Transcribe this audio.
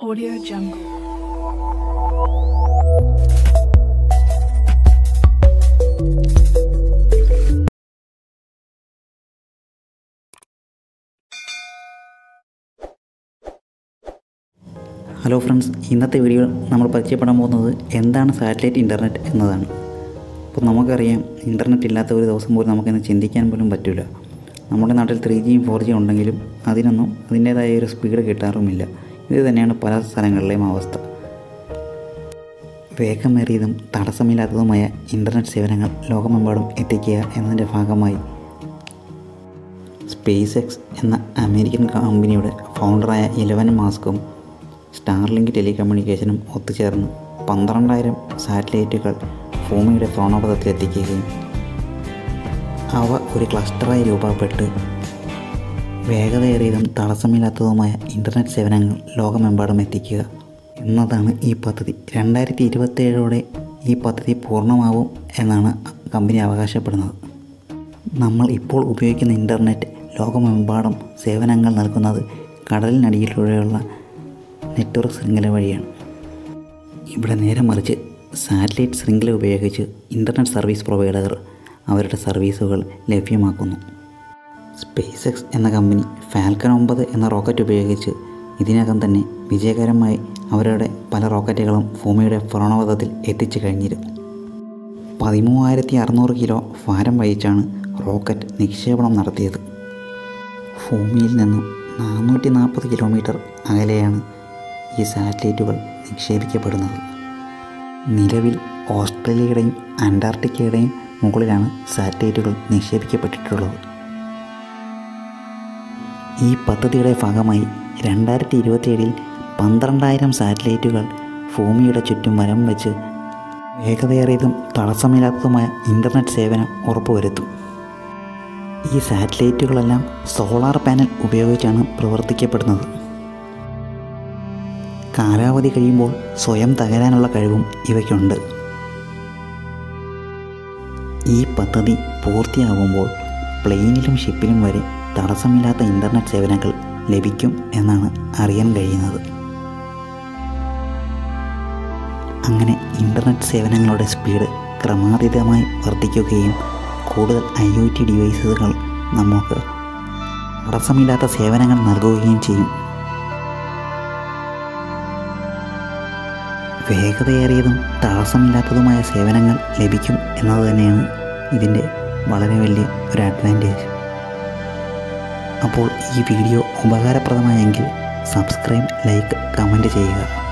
Audio Jungle. Hello friends ഇന്നത്തെ video നമ്മൾ പരിചയപ്പെടാൻ പോകുന്നത് എന്താണ് സാറ്റലൈറ്റ് ഇൻ്റർനെറ്റ് എന്നതാണ് ഇപ്പോൾ നമുക്കറിയാം ഇൻ്റർനെറ്റ് ഇല്ലാത്ത ഒരു ദിവസം പോലും നമുക്കിന്ന് ചിന്തിക്കാൻ പോലും പറ്റില്ല നമ്മുടെ നാട്ടിൽ ത്രീ ജിയും ഫോർ ജിയും ഉണ്ടെങ്കിലും അതിനൊന്നും അതിൻ്റേതായ ഒരു സ്പീഡ് കിട്ടാറുമില്ല ഇത് തന്നെയാണ് പല സ്ഥലങ്ങളിലെയും അവസ്ഥ വേഗമേറിയതും തടസ്സമില്ലാത്തതുമായ ഇൻ്റർനെറ്റ് സേവനങ്ങൾ ലോകമെമ്പാടും എത്തിക്കുക എന്നതിൻ്റെ ഭാഗമായി സ്പേസ് എക്സ് എന്ന അമേരിക്കൻ കമ്പനിയുടെ ഫൗണ്ടറായ ഇലവൻ മാസ്കും സ്റ്റാർലിങ്ക് ടെലികമ്മ്യൂണിക്കേഷനും ഒത്തുചേർന്ന് പന്ത്രണ്ടായിരം സാറ്റലൈറ്റുകൾ ഭൂമിയുടെ ഭ്രമണപഥത്തിലെത്തിക്കുകയും അവ ഒരു ക്ലസ്റ്ററായി രൂപപ്പെട്ട് വേഗതയേറിയതും തടസ്സമില്ലാത്തതുമായ ഇൻ്റർനെറ്റ് സേവനങ്ങൾ ലോകമെമ്പാടും എത്തിക്കുക എന്നതാണ് ഈ പദ്ധതി രണ്ടായിരത്തി ഇരുപത്തേഴോടെ ഈ പദ്ധതി പൂർണ്ണമാവും എന്നാണ് കമ്പനി അവകാശപ്പെടുന്നത് നമ്മൾ ഇപ്പോൾ ഉപയോഗിക്കുന്ന ഇൻ്റർനെറ്റ് ലോകമെമ്പാടും സേവനങ്ങൾ നൽകുന്നത് കടലിനടിയിലൂടെയുള്ള നെറ്റ്വർക്ക് ശൃംഖല വഴിയാണ് ഇവിടെ നേരെ മറിച്ച് സാറ്റലൈറ്റ് ശൃംഖല ഉപയോഗിച്ച് ഇൻ്റർനെറ്റ് സർവീസ് പ്രൊവൈഡർ അവരുടെ സർവീസുകൾ ലഭ്യമാക്കുന്നു സ്പേസ് എക്സ് എന്ന കമ്പനി ഫാൽക്കൺ ഒമ്പത് എന്ന റോക്കറ്റ് ഉപയോഗിച്ച് ഇതിനകം തന്നെ വിജയകരമായി അവരുടെ പല റോക്കറ്റുകളും ഭൂമിയുടെ ഭ്രമണപഥത്തിൽ എത്തിച്ചു കഴിഞ്ഞിരുന്നു പതിമൂവായിരത്തി അറുന്നൂറ് കിലോ ഭാരം വഹിച്ചാണ് റോക്കറ്റ് നിക്ഷേപണം നടത്തിയത് ഭൂമിയിൽ നിന്നും നാനൂറ്റി നാൽപ്പത് കിലോമീറ്റർ അകലെയാണ് ഈ സാറ്റലൈറ്റുകൾ നിക്ഷേപിക്കപ്പെടുന്നത് നിലവിൽ ഓസ്ട്രേലിയയുടെയും അന്റാർട്ടിക്കയുടെയും മുകളിലാണ് സാറ്റലൈറ്റുകൾ നിക്ഷേപിക്കപ്പെട്ടിട്ടുള്ളത് ഈ പദ്ധതിയുടെ ഭാഗമായി രണ്ടായിരത്തി ഇരുപത്തിയേഴിൽ പന്ത്രണ്ടായിരം സാറ്റലൈറ്റുകൾ ഭൂമിയുടെ ചുറ്റും വരം വെച്ച് വേഗതയേറിയതും തടസ്സമില്ലാത്തതുമായ ഇൻ്റർനെറ്റ് സേവനം ഉറപ്പുവരുത്തും ഈ സാറ്റലൈറ്റുകളെല്ലാം സോളാർ പാനൽ ഉപയോഗിച്ചാണ് പ്രവർത്തിക്കപ്പെടുന്നത് കാലാവധി കഴിയുമ്പോൾ സ്വയം തകരാനുള്ള കഴിവും ഇവയ്ക്കുണ്ട് ഈ പദ്ധതി പൂർത്തിയാകുമ്പോൾ പ്ലെയിനിലും ഷിപ്പിലും വരെ തടസ്സമില്ലാത്ത ഇൻ്റർനെറ്റ് സേവനങ്ങൾ ലഭിക്കും എന്നാണ് അറിയാൻ കഴിയുന്നത് അങ്ങനെ ഇൻ്റർനെറ്റ് സേവനങ്ങളുടെ സ്പീഡ് ക്രമാതീതമായി വർദ്ധിക്കുകയും കൂടുതൽ ഐ ഒ ടി ഡിവൈസുകൾ നമുക്ക് തടസ്സമില്ലാത്ത സേവനങ്ങൾ നൽകുകയും ചെയ്യും വേഗതയേറിയതും തടസ്സമില്ലാത്തതുമായ സേവനങ്ങൾ ലഭിക്കും എന്നത് തന്നെയാണ് ഇതിൻ്റെ വളരെ വലിയ ഒരു അഡ്വാൻറ്റേജ് അപ്പോൾ ഈ വീഡിയോ ഉപകാരപ്രദമായെങ്കിൽ സബ്സ്ക്രൈബ് ലൈക്ക് കമൻറ്റ് ചെയ്യുക